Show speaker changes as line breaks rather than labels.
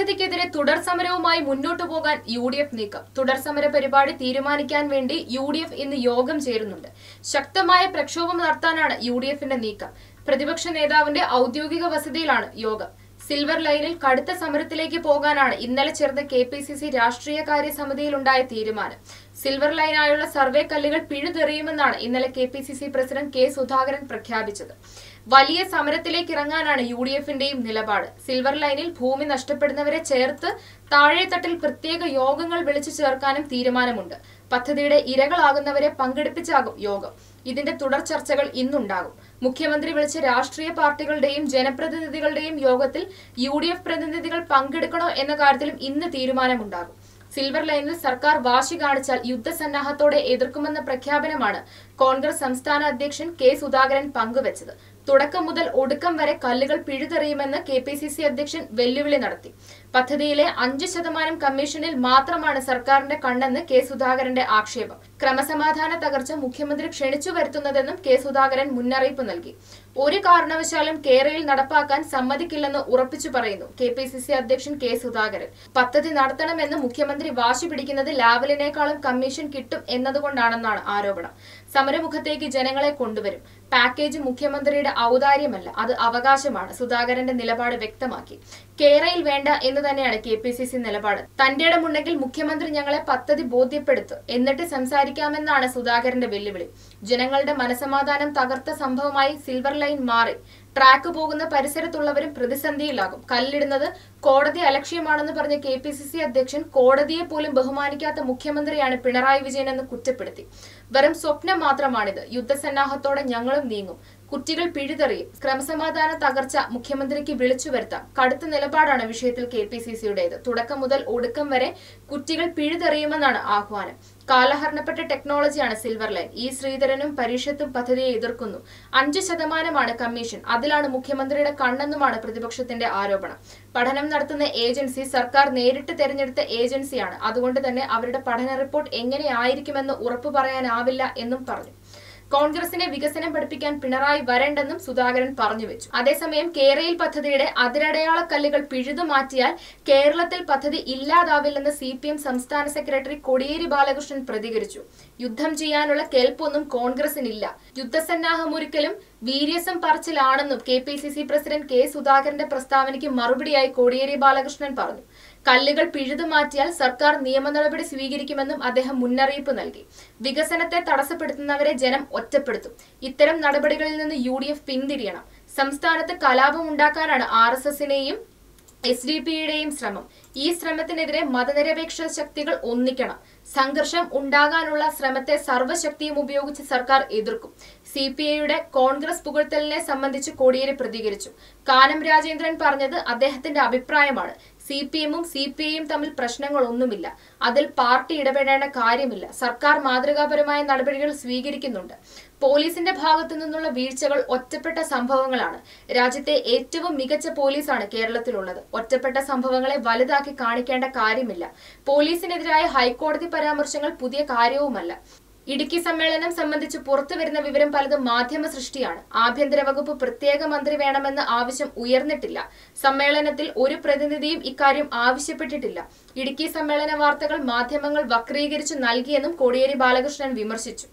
പദ്ധതിക്കെതിരെ തുടർ സമരവുമായി മുന്നോട്ടു പോകാൻ യു ഡി എഫ് നീക്കം തുടർ സമര പരിപാടി തീരുമാനിക്കാൻ വേണ്ടി യു ഡി എഫ് ഇന്ന് യോഗം ചേരുന്നുണ്ട് ശക്തമായ പ്രക്ഷോഭം നടത്താനാണ് യു ഡി എഫിന്റെ നീക്കം പ്രതിപക്ഷ നേതാവിന്റെ ഔദ്യോഗിക വസതിയിലാണ് യോഗം സിൽവർ ലൈനിൽ കടുത്ത സമരത്തിലേക്ക് പോകാനാണ് ഇന്നലെ ചേർന്ന കെ പി സി സി രാഷ്ട്രീയകാര്യ സമിതിയിലുണ്ടായ തീരുമാനം സിൽവർ ലൈനായുള്ള സർവേ കല്ലുകൾ പിഴുതെറിയുമെന്നാണ് ഇന്നലെ K P C C president K Sudhakaran പ്രഖ്യാപിച്ചത് വലിയ സമരത്തിലേക്ക് ഇറങ്ങാനാണ് യു ഡി എഫിന്റെയും നിലപാട് സിൽവർ ലൈനിൽ ഭൂമി നഷ്ടപ്പെടുന്നവരെ ചേർത്ത് താഴെത്തട്ടിൽ പ്രത്യേക യോഗങ്ങൾ വിളിച്ചു ചേർക്കാനും തീരുമാനമുണ്ട് പദ്ധതിയുടെ ഇരകളാകുന്നവരെ പങ്കെടുപ്പിച്ചാകും യോഗം ഇതിന്റെ തുടർ ചർച്ചകൾ ഇന്നുണ്ടാകും മുഖ്യമന്ത്രി വിളിച്ച രാഷ്ട്രീയ പാർട്ടികളുടെയും ജനപ്രതിനിധികളുടെയും യോഗത്തിൽ യു ഡി എഫ് പ്രതിനിധികൾ പങ്കെടുക്കണോ എന്ന കാര്യത്തിലും ഇന്ന് തീരുമാനമുണ്ടാകും സിൽവർ ലൈനിൽ സർക്കാർ വാശി കാണിച്ചാൽ യുദ്ധസന്നാഹത്തോടെ എതിർക്കുമെന്ന പ്രഖ്യാപനമാണ് കോൺഗ്രസ് സംസ്ഥാന അധ്യക്ഷൻ കെ സുധാകരൻ പങ്കുവച്ചത് തുടക്കം മുതൽ ഒടുക്കം വരെ കല്ലുകൾ പിഴുതെറിയുമെന്ന് കെ പി സി സി അധ്യക്ഷൻ വെല്ലുവിളി നടത്തി പദ്ധതിയിലെ അഞ്ച് ശതമാനം കമ്മീഷനിൽ മാത്രമാണ് സർക്കാരിന്റെ കണ്ണെന്ന് കെ സുധാകരന്റെ ആക്ഷേപം ക്രമസമാധാന തകർച്ച മുഖ്യമന്ത്രി ക്ഷണിച്ചു വരുത്തുന്നതെന്നും കെ സുധാകരൻ മുന്നറിയിപ്പ് നൽകി ഒരു കാരണവശാലും കേരളയിൽ നടപ്പാക്കാൻ സമ്മതിക്കില്ലെന്ന് ഉറപ്പിച്ചു പറയുന്നു കെ പി സി സി അധ്യക്ഷൻ കെ സുധാകരൻ പദ്ധതി നടത്തണമെന്ന് മുഖ്യമന്ത്രി വാശി പിടിക്കുന്നത് ലാവലിനേക്കാളും കമ്മീഷൻ കിട്ടും എന്നതുകൊണ്ടാണെന്നാണ് ആരോപണം സമരമുഖത്തേക്ക് ജനങ്ങളെ കൊണ്ടുവരും പാക്കേജ് മുഖ്യമന്ത്രിയുടെ ഔദാര്യമല്ല അത് അവകാശമാണ് സുധാകരന്റെ നിലപാട് വ്യക്തമാക്കി കേരയിൽ വേണ്ട എന്ന് തന്നെയാണ് കെ പി സി സി നിലപാട് തന്റെ ഇടമുണ്ടെങ്കിൽ മുഖ്യമന്ത്രി ഞങ്ങളെ പദ്ധതി ബോധ്യപ്പെടുത്തും എന്നിട്ട് സംസാരിക്കാമെന്നാണ് സുധാകരന്റെ വെല്ലുവിളി ജനങ്ങളുടെ മനസമാധാനം തകർത്ത സംഭവമായി സിൽവർ ലൈൻ മാറി ട്രാക്ക് പോകുന്ന പരിസരത്തുള്ളവരും പ്രതിസന്ധിയിലാകും കല്ലിടുന്നത് കോടതി അലക്ഷ്യമാണെന്ന് പറഞ്ഞ കെ പി സി സി അധ്യക്ഷൻ കോടതിയെ പോലും ബഹുമാനിക്കാത്ത മുഖ്യമന്ത്രിയാണ് പിണറായി വിജയൻ എന്ന് കുറ്റപ്പെടുത്തി വെറും സ്വപ്നം മാത്രമാണിത് യുദ്ധസന്നാഹത്തോടെ ഞങ്ങളും നീങ്ങും കുറ്റികൾ പിഴുതെറിയും ക്രമസമാധാന തകർച്ച മുഖ്യമന്ത്രിക്ക് വിളിച്ചു വരുത്താം കടുത്ത നിലപാടാണ് വിഷയത്തിൽ കെ പി സി സിയുടേത് തുടക്കം മുതൽ ഒടുക്കം വരെ കുറ്റികൾ പിഴുതെറിയുമെന്നാണ് ആഹ്വാനം കാലഹരണപ്പെട്ട ടെക്നോളജിയാണ് സിൽവർ ലൈൻ ഈ ശ്രീധരനും പരീക്ഷത്തും പദ്ധതിയെ എതിർക്കുന്നു അഞ്ച് ശതമാനമാണ് കമ്മീഷൻ അതിലാണ് മുഖ്യമന്ത്രിയുടെ കണ്ണെന്നുമാണ് പ്രതിപക്ഷത്തിന്റെ ആരോപണം പഠനം നടത്തുന്ന ഏജൻസി സർക്കാർ നേരിട്ട് തെരഞ്ഞെടുത്ത ഏജൻസിയാണ് അതുകൊണ്ട് തന്നെ അവരുടെ പഠന റിപ്പോർട്ട് എങ്ങനെയായിരിക്കുമെന്ന് ഉറപ്പു പറയാനാവില്ല എന്നും പറഞ്ഞു കോൺഗ്രസിനെ വികസനം പഠിപ്പിക്കാൻ പിണറായി വരണ്ടെന്നും സുധാകരൻ പറഞ്ഞു വെച്ചു അതേസമയം കേരയിൽ പദ്ധതിയുടെ അതിരടയാള കല്ലുകൾ പിഴുതു മാറ്റിയാൽ കേരളത്തിൽ പദ്ധതി ഇല്ലാതാവില്ലെന്ന് സി പി എം സംസ്ഥാന സെക്രട്ടറി കോടിയേരി ബാലകൃഷ്ണൻ പ്രതികരിച്ചു യുദ്ധം ചെയ്യാനുള്ള കെൽപ്പൊന്നും കോൺഗ്രസിനില്ല യുദ്ധസന്നാഹമൊരുക്കലും വീര്യസം പറച്ചിലാണെന്നും K P C C president K സുധാകരന്റെ പ്രസ്താവനയ്ക്ക് മറുപടിയായി കോടിയേരി ബാലകൃഷ്ണൻ പറഞ്ഞു കല്ലുകൾ പിഴുതു മാറ്റിയാൽ സർക്കാർ നിയമ നടപടി സ്വീകരിക്കുമെന്നും അദ്ദേഹം മുന്നറിയിപ്പ് നൽകി വികസനത്തെ തടസ്സപ്പെടുത്തുന്നവരെ ജനം ഒറ്റപ്പെടുത്തും ഇത്തരം നടപടികളിൽ നിന്ന് യു ഡി എഫ് പിന്തിരിയണം സംസ്ഥാനത്ത് കലാപം ഉണ്ടാക്കാനാണ് ആർ എസ് എസിനെയും എസ് ഡി പിയുടെയും ശ്രമം ഈ ശ്രമത്തിനെതിരെ മതനിരപേക്ഷ ശക്തികൾ ഒന്നിക്കണം സംഘർഷം ഉണ്ടാകാനുള്ള ശ്രമത്തെ സർവ്വശക്തിയും ഉപയോഗിച്ച് സർക്കാർ എതിർക്കും സി പി ഐയുടെ കോൺഗ്രസ് പുകഴ്ത്തലിനെ സംബന്ധിച്ച് കോടിയേരി പ്രതികരിച്ചു കാനം രാജേന്ദ്രൻ പറഞ്ഞത് അദ്ദേഹത്തിന്റെ അഭിപ്രായമാണ് സി പി എമ്മും സി പി ഐയും തമ്മിൽ പ്രശ്നങ്ങളൊന്നുമില്ല അതിൽ പാർട്ടി ഇടപെടേണ്ട കാര്യമില്ല സർക്കാർ മാതൃകാപരമായ നടപടികൾ സ്വീകരിക്കുന്നുണ്ട് പോലീസിന്റെ ഭാഗത്തു നിന്നുള്ള വീഴ്ചകൾ ഒറ്റപ്പെട്ട സംഭവങ്ങളാണ് രാജ്യത്തെ ഏറ്റവും മികച്ച പോലീസാണ് കേരളത്തിലുള്ളത് ഒറ്റപ്പെട്ട സംഭവങ്ങളെ വലുതാക്കി കാണിക്കേണ്ട കാര്യമില്ല പോലീസിനെതിരായ ഹൈക്കോടതി പരാമർശങ്ങൾ പുതിയ കാര്യവുമല്ല ഇടുക്കി സമ്മേളനം സംബന്ധിച്ച് പുറത്തുവരുന്ന വിവരം പലതും മാധ്യമ സൃഷ്ടിയാണ് ആഭ്യന്തര വകുപ്പ് പ്രത്യേക മന്ത്രി വേണമെന്ന ആവശ്യം ഉയർന്നിട്ടില്ല സമ്മേളനത്തിൽ ഒരു പ്രതിനിധിയും ഇക്കാര്യം ആവശ്യപ്പെട്ടിട്ടില്ല ഇടുക്കി സമ്മേളന വാർത്തകൾ മാധ്യമങ്ങൾ വക്രീകരിച്ചു നൽകിയെന്നും കോടിയേരി ബാലകൃഷ്ണൻ വിമർശിച്ചു